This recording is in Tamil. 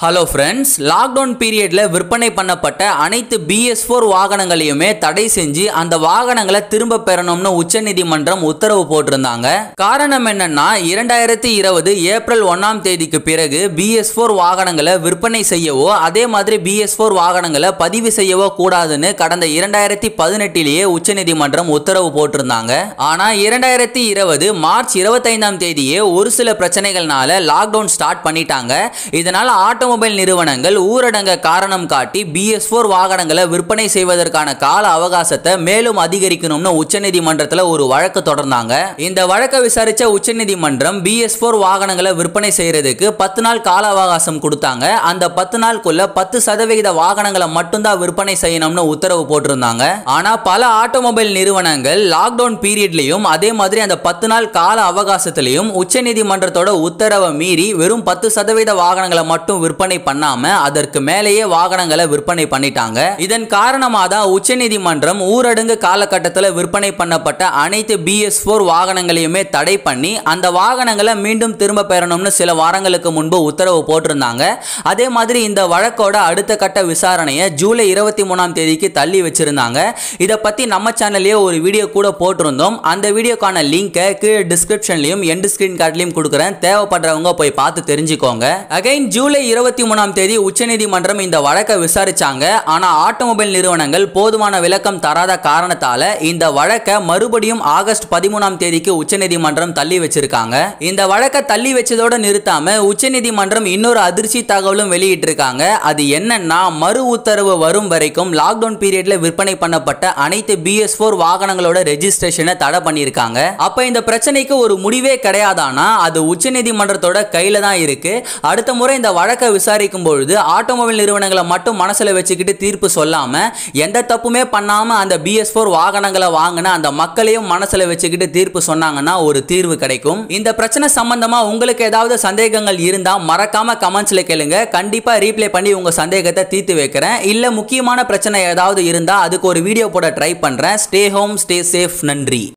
ஹலோ ஃப்ரெண்ட்ஸ் லாக்டவுன் பீரியட்ல விற்பனை பண்ணப்பட்ட அனைத்து பிஎஸ் ஃபோர் வாகனங்களையுமே தடை செஞ்சு அந்த வாகனங்களை திரும்ப பெறணும்னு உச்சநீதிமன்றம் உத்தரவு போட்டிருந்தாங்க காரணம் என்னன்னா இரண்டாயிரத்தி இருபது ஏப்ரல் ஒன்னாம் தேதிக்கு பிறகு பிஎஸ் ஃபோர் வாகனங்களை விற்பனை செய்யவோ அதே மாதிரி பிஎஸ் ஃபோர் வாகனங்களை பதிவு செய்யவோ கூடாதுன்னு கடந்த இரண்டாயிரத்தி பதினெட்டிலேயே உச்சநீதிமன்றம் உத்தரவு போட்டிருந்தாங்க ஆனா இரண்டாயிரத்தி இருபது மார்ச் இருபத்தைந்தாம் தேதியே ஒரு சில பிரச்சனைகள்னால லாக்டவுன் ஸ்டார்ட் பண்ணிட்டாங்க இதனால ஆட்டோமொபைல் நிறுவனங்கள் ஊரடங்க காரணம் காட்டி பிஎஸ் ஃபோர் வாகனங்களை விற்பனை செய்வதற்கான கால அவகாசத்தை மேலும் அதிகரிக்கணும்னு உச்சநீதிமன்றத்தில் ஒரு வழக்கு தொடர்ந்தாங்க இந்த வழக்கை விசாரிச்ச உச்சநீதிமன்றம் பிஎஸ் ஃபோர் வாகனங்களை விற்பனை செய்யறதுக்கு பத்து நாள் கால அவகாசம் கொடுத்தாங்க அந்த பத்து நாளுக்குள்ள பத்து சதவிகித வாகனங்களை மட்டும்தான் விற்பனை செய்யணும்னு உத்தரவு போட்டிருந்தாங்க ஆனா பல ஆட்டோமொபைல் நிறுவனங்கள் லாக்டவுன் பீரியட்லயும் அதே மாதிரி அந்த பத்து நாள் கால அவகாசத்திலையும் உச்சநீதிமன்றத்தோட உத்தரவை மீறி வெறும் பத்து சதவீத வாகனங்களை மட்டும் விற்பனை பண்ணாம அதற்கு மேலேயே வாகனங்களை விற்பனை பண்ணிட்டாங்க இதன் காரணமாக தான் உச்சநீதிமன்றம் ஊரடங்கு காலகட்டத்தில் விற்பனை பண்ணப்பட்ட அனைத்து பிஎஸ் ஃபோர் வாகனங்களையுமே தடை பண்ணி அந்த வாகனங்களை மீண்டும் திரும்ப பெறணும்னு சில வாரங்களுக்கு முன்பு உத்தரவு போட்டிருந்தாங்க அதே மாதிரி இந்த வழக்கோட அடுத்த கட்ட விசாரணையை ஜூலை இருபத்தி மூணாம் தேதிக்கு தள்ளி வச்சிருந்தாங்க இதை பத்தி நம்ம சேனல்லே ஒரு வீடியோ கூட போட்டிருந்தோம் அந்த வீடியோக்கான லிங்கை கீழே டிஸ்கிரிப்ஷன்லையும் எண்டு ஸ்கிரீன் கார்ட்லையும் கொடுக்குறேன் தேவைப்படுறவங்க போய் பார்த்து தெரிஞ்சுக்கோங்க அகைன் ஜூலை இருபத்தி மூணாம் தேதி உச்சநீதிமன்றம் இந்த வழக்கை விசாரிச்சாங்க ஆனா ஆட்டோமொபைல் நிறுவனங்கள் போதுமான விளக்கம் தராத காரணத்தால இந்த வழக்கை மறுபடியும் ஆகஸ்ட் பதிமூணாம் தேதிக்கு உச்சநீதிமன்றம் தள்ளி வச்சிருக்காங்க இந்த வழக்கை தள்ளி வச்சதோட நிறுத்தாம உச்சநீதிமன்றம் இன்னொரு அதிர்ச்சி தகவலும் வெளியிட்டிருக்காங்க அது என்னன்னா மறு உத்தரவு வரும் வரைக்கும் லாக்டவுன் பீரியட்ல விற்பனை பண்ணப்பட்ட அனைத்து பிஎஸ் ஃபோர் வாகனங்களோட ரெஜிஸ்ட்ரேஷனை தடை பண்ணியிருக்காங்க அப்ப இந்த பிரச்சனைக்கு ஒரு முடிவே கிடையாதானா அது உச்சநீதிமன்றத்தோட கையில தான் இருக்கு அடுத்த முறை இந்த வழக்கை விசாரிக்கும் பொழுது ஆட்டோமொபைல் நிறுவனங்களை மட்டும் மனசுல வச்சுக்கிட்டு தீர்ப்பு சொல்லாம எந்த தப்புமே பண்ணாம அந்த பிஎஸ் ஃபோர் வாகனங்களை வாங்கின அந்த மக்களையும் மனசுல வச்சுக்கிட்டு தீர்ப்பு சொன்னாங்கன்னா ஒரு தீர்வு கிடைக்கும் இந்த பிரச்சனை சம்பந்தமா உங்களுக்கு ஏதாவது சந்தேகங்கள் இருந்தா மறக்காம கமெண்ட்ஸ்ல கேளுங்க கண்டிப்பா ரீப்ளே பண்ணி உங்க சந்தேகத்தை தீர்த்து வைக்கிறேன் இல்ல முக்கியமான பிரச்சனை ஏதாவது இருந்தா அதுக்கு ஒரு வீடியோ போட ட்ரை பண்றேன் ஸ்டே ஹோம் ஸ்டே சேஃப் நன்றி